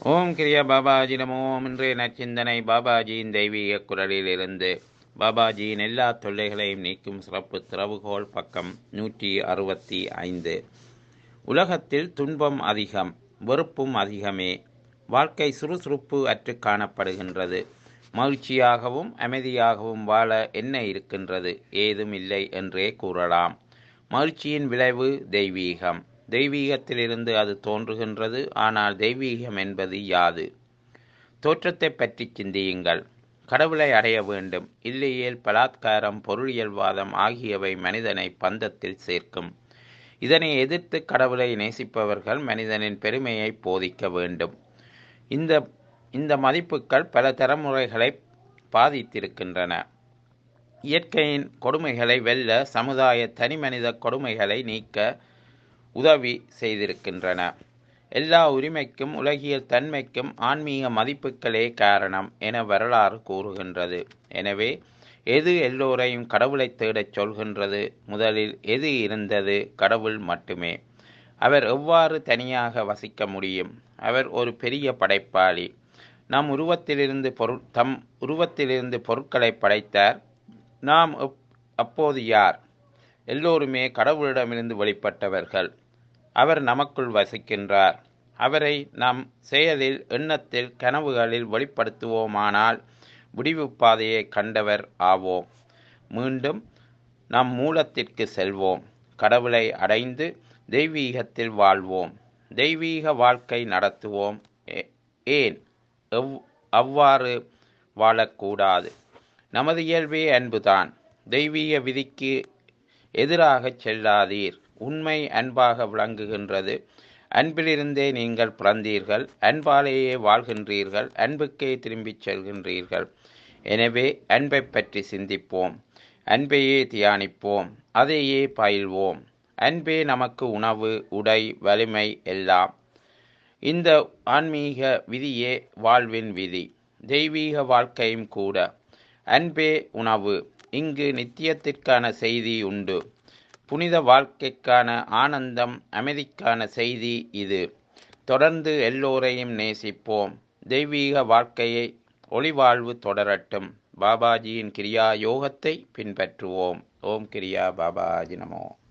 ஓம் கிரியா பாபாஜி நமோ இன்றைய நச்சிந்தனை பாபாஜியின் தெய்வீக குரலிலிருந்து பாபாஜியின் எல்லா தொல்லைகளையும் நீக்கும் சிறப்பு திறவுகோல் பக்கம் நூற்றி அறுபத்தி ஐந்து உலகத்தில் துன்பம் அதிகம் வெறுப்பும் அதிகமே வாழ்க்கை சுறுசுறுப்பு அற்று காணப்படுகின்றது மகிழ்ச்சியாகவும் அமைதியாகவும் வாழ என்ன இருக்கின்றது ஏதும் இல்லை என்றே கூறலாம் மகிழ்ச்சியின் விளைவு தெய்வீகம் தெய்வீகத்திலிருந்து அது தோன்றுகின்றது ஆனால் தெய்வீகம் என்பது யாது தோற்றத்தை பற்றி சிந்தியுங்கள் கடவுளை அடைய வேண்டும் இல்லையேல் பலாத்காரம் பொருளியல்வாதம் ஆகியவை மனிதனை பந்தத்தில் சேர்க்கும் இதனை எதிர்த்து கடவுளை நேசிப்பவர்கள் மனிதனின் பெருமையை போதிக்க வேண்டும் இந்த இந்த மதிப்புகள் பல தலைமுறைகளை பாதித்திருக்கின்றன இயற்கையின் கொடுமைகளை வெல்ல சமுதாய தனிமனித கொடுமைகளை நீக்க உதவி செய்திருக்கின்றன எல்லா உரிமைக்கும் உலகியல் தன்மைக்கும் ஆன்மீக மதிப்புகளே காரணம் என வரலாறு கூறுகின்றது எனவே எது எல்லோரையும் கடவுளை தேடச் சொல்கின்றது முதலில் எது இருந்தது கடவுள் மட்டுமே அவர் எவ்வாறு தனியாக வசிக்க முடியும் அவர் ஒரு பெரிய படைப்பாளி நம் உருவத்திலிருந்து பொருள் தம் உருவத்திலிருந்து பொருட்களை படைத்தார் நாம் அப்போது யார் எல்லோருமே கடவுளிடமிருந்து வெளிப்பட்டவர்கள் அவர் நமக்குள் வசிக்கின்றார் அவரை நம் செயலில் எண்ணத்தில் கனவுகளில் வெளிப்படுத்துவோமானால் முடிவு பாதையை கண்டவர் ஆவோம் மீண்டும் நம் மூலத்திற்கு செல்வோம் கடவுளை அடைந்து தெய்வீகத்தில் வாழ்வோம் தெய்வீக வாழ்க்கை நடத்துவோம் ஏன் எவ் அவ்வாறு வாழக்கூடாது நமது இயல்பே அன்புதான் தெய்வீக விதிக்கு எதிராக செல்லாதீர் உண்மை அன்பாக விளங்குகின்றது அன்பிலிருந்தே நீங்கள் பிறந்தீர்கள் அன்பாலேயே வாழ்கின்றீர்கள் அன்புக்கே திரும்பிச் செல்கின்றீர்கள் எனவே அன்பை பற்றி சிந்திப்போம் அன்பையே தியானிப்போம் அதையே பயில்வோம் அன்பே நமக்கு உணவு உடை வலிமை எல்லாம் இந்த ஆன்மீக விதியே வாழ்வின் விதி தெய்வீக வாழ்க்கையும் கூட அன்பே உணவு இங்கு நித்தியத்திற்கான செய்தி உண்டு புனித வாழ்க்கைக்கான ஆனந்தம் அமைதிக்கான செய்தி இது தொடர்ந்து எல்லோரையும் நேசிப்போம் தெய்வீக வாழ்க்கையை ஒளிவாழ்வு தொடரட்டும் பாபாஜியின் கிரியா யோகத்தை பின்பற்றுவோம் ஓம் கிரியா பாபாஜி நமோ